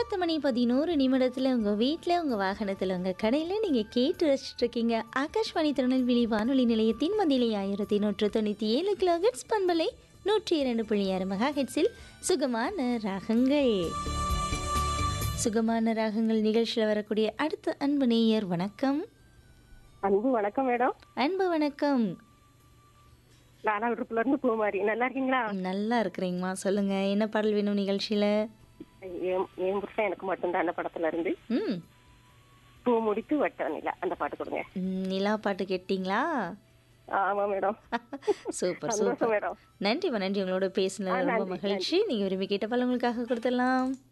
பத்து மணி பதினோரு நிமிடத்தில் உங்கள் வீட்டில் உங்கள் வாகனத்தில் உங்கள் கடையில் நீங்கள் கேட்டு ரசிச்சுட்டு இருக்கீங்க ஆகாஷ்வாணி திருநெல்வேலி வானொலி நிலையத்தின் மதிலை ஆயிரத்தி நூற்று தொண்ணூற்றி ஏழு கிலோ ஹெட்ஸ் பண்பலை நூற்றி இரண்டு புள்ளி ஆறு மெகா ஹெட்ஸில் சுகமான ராகங்கள் சுகமான ராகங்கள் நிகழ்ச்சியில் வரக்கூடிய அடுத்த அன்பு நேயர் வணக்கம் அன்பு வணக்கம் மேடம் அன்பு வணக்கம் லாலாவிடுப்புல இருந்து பூமாரி நல்லா இருக்கீங்களா நல்லா இருக்கிறீங்கம்மா சொல்லுங்கள் என்ன பாடல் வேணும் நிகழ்ச்சியில் என் என் புருஷன் எனக்கு மட்டும்தான் அந்த படத்துல இருந்து ம் பூ முடித்து வட்ட நிலா அந்த பாட்டு கொடுங்க ம், நிலா பாட்டு கேட்டிங்களா ஆமா மேடம் சூப்பர் சந்தோஷம் சூப்பர் மேடம் நன்றிம்மா நன்றி உங்களோட பேசினது ஆ, ரொம்ப நன்றி, மகிழ்ச்சி நீங்கள் விரும்பி கேட்ட பல உங்களுக்காக கொடுத்துடலாம்